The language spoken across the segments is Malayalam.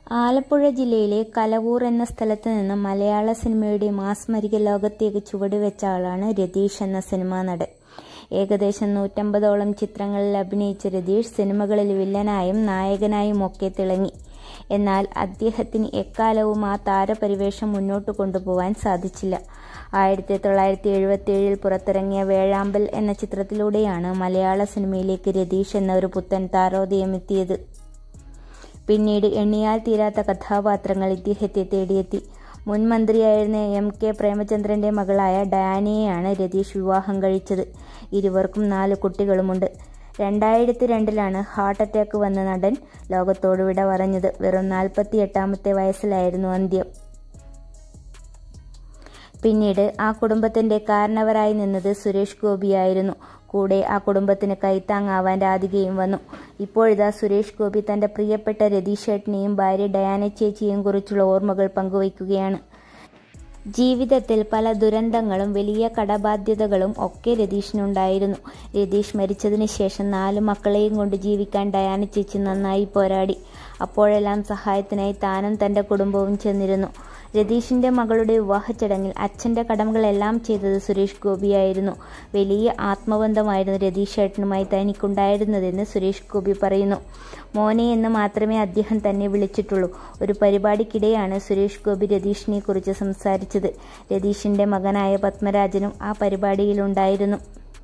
ആലപ്പുഴ ജില്ലയിലെ കലവൂർ എന്ന സ്ഥലത്ത് നിന്ന് മലയാള സിനിമയുടെ മാസ്മരിക ലോകത്തേക്ക് ചുവടുവെച്ച ആളാണ് രതീഷ് എന്ന സിനിമാ നടൻ ഏകദേശം നൂറ്റമ്പതോളം ചിത്രങ്ങളിൽ അഭിനയിച്ച രതീഷ് സിനിമകളിൽ വില്ലനായും നായകനായും ഒക്കെ തിളങ്ങി എന്നാൽ അദ്ദേഹത്തിന് എക്കാലവും ആ താരപരിവേഷം മുന്നോട്ട് കൊണ്ടുപോവാൻ സാധിച്ചില്ല ആയിരത്തി തൊള്ളായിരത്തി എഴുപത്തിയേഴിൽ പുറത്തിറങ്ങിയ വേഴാമ്പൽ എന്ന ചിത്രത്തിലൂടെയാണ് മലയാള സിനിമയിലേക്ക് രതീഷ് എന്ന ഒരു പുത്തൻ താരോദയം എത്തിയത് പിന്നീട് എണ്ണിയാൽ തീരാത്ത കഥാപാത്രങ്ങൾ ഇദ്ദേഹത്തെ തേടിയെത്തി മുൻ മന്ത്രിയായിരുന്ന എം കെ പ്രേമചന്ദ്രന്റെ മകളായ ഡയാനയെയാണ് രതീഷ് വിവാഹം കഴിച്ചത് ഇരുവർക്കും നാല് കുട്ടികളുമുണ്ട് രണ്ടായിരത്തി രണ്ടിലാണ് ഹാർട്ട് അറ്റാക്ക് വന്ന നടൻ ലോകത്തോട് വിട പറഞ്ഞത് വെറും നാൽപ്പത്തി എട്ടാമത്തെ വയസ്സിലായിരുന്നു അന്ത്യം പിന്നീട് ആ കുടുംബത്തിന്റെ കാരണവരായി നിന്നത് സുരേഷ് ഗോപിയായിരുന്നു കൂടെ ആ കുടുംബത്തിന് കൈത്താങ്ങാവാൻ രാധികയും വന്നു ഇപ്പോഴിതാ സുരേഷ് ഗോപി തന്റെ പ്രിയപ്പെട്ട രതീഷേട്ടനെയും ഭാര്യ ഡയാന ചേച്ചിയെയും കുറിച്ചുള്ള ഓർമ്മകൾ പങ്കുവയ്ക്കുകയാണ് ജീവിതത്തിൽ പല ദുരന്തങ്ങളും വലിയ കടബാധ്യതകളും ഒക്കെ രതീഷിനുണ്ടായിരുന്നു രതീഷ് മരിച്ചതിന് ശേഷം നാല് മക്കളെയും കൊണ്ട് ജീവിക്കാൻ ഡയാന ചേച്ചി നന്നായി പോരാടി അപ്പോഴെല്ലാം സഹായത്തിനായി താനും തന്റെ കുടുംബവും ചെന്നിരുന്നു രതീഷിന്റെ മകളുടെ വിവാഹ ചടങ്ങിൽ അച്ഛന്റെ കടമകളെല്ലാം ചെയ്തത് സുരേഷ് ഗോപിയായിരുന്നു വലിയ ആത്മബന്ധമായിരുന്നു രതീഷ് ഏട്ടനുമായി തനിക്കുണ്ടായിരുന്നതെന്ന് സുരേഷ് ഗോപി പറയുന്നു മോനെ എന്ന് മാത്രമേ അദ്ദേഹം തന്നെ വിളിച്ചിട്ടുള്ളൂ ഒരു പരിപാടിക്കിടെയാണ് സുരേഷ് ഗോപി രതീഷിനെ കുറിച്ച് സംസാരിച്ചത് രതീഷിന്റെ മകനായ പത്മരാജനും ആ പരിപാടിയിലുണ്ടായിരുന്നു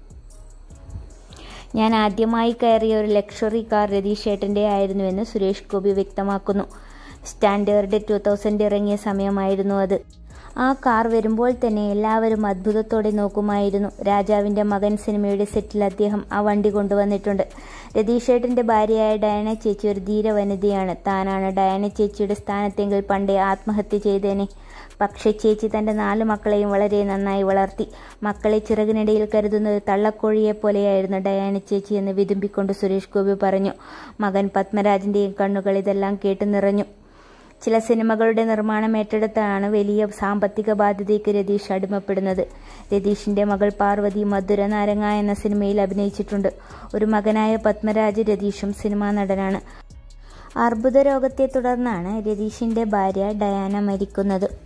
ഞാൻ ആദ്യമായി കയറിയ ഒരു ലക്ഷറി കാർ രതീഷ് ഏട്ടൻ്റെ ആയിരുന്നുവെന്ന് സുരേഷ് ഗോപി വ്യക്തമാക്കുന്നു സ്റ്റാൻഡേർഡ് ടു തൗസൻഡ് ഇറങ്ങിയ സമയമായിരുന്നു അത് ആ കാർ വരുമ്പോൾ തന്നെ എല്ലാവരും അത്ഭുതത്തോടെ നോക്കുമായിരുന്നു രാജാവിൻ്റെ മകൻ സിനിമയുടെ സെറ്റിൽ അദ്ദേഹം ആ വണ്ടി കൊണ്ടുവന്നിട്ടുണ്ട് രതീഷേട്ടൻ്റെ ഭാര്യയായ ഡയന ചേച്ചി ഒരു ധീര വനിതയാണ് താനാണ് ഡയന ചേച്ചിയുടെ സ്ഥാനത്തെങ്കിൽ പണ്ടേ ആത്മഹത്യ ചെയ്തേനെ പക്ഷേ ചേച്ചി തൻ്റെ നാല് മക്കളെയും വളരെ നന്നായി വളർത്തി മക്കളെ ചിറകിനിടയിൽ കരുതുന്നത് തള്ളക്കോഴിയെ പോലെയായിരുന്നു ഡയാന ചേച്ചി എന്ന് വിതുമ്പിക്കൊണ്ട് സുരേഷ് ഗോപി പറഞ്ഞു മകൻ പത്മരാജിൻ്റെയും കണ്ണുകൾ ഇതെല്ലാം കേട്ടു നിറഞ്ഞു ചില സിനിമകളുടെ നിർമ്മാണം ഏറ്റെടുത്താണ് വലിയ സാമ്പത്തിക ബാധ്യതയ്ക്ക് രതീഷ് അടിമപ്പെടുന്നത് രതീഷിന്റെ മകൾ പാർവതി മധുര നാരങ്ങ എന്ന സിനിമയിൽ അഭിനയിച്ചിട്ടുണ്ട് ഒരു മകനായ പത്മരാജ് രതീഷും സിനിമാ നടനാണ് അർബുദ രോഗത്തെ തുടർന്നാണ് രതീഷിന്റെ ഭാര്യ ഡയാന മരിക്കുന്നത്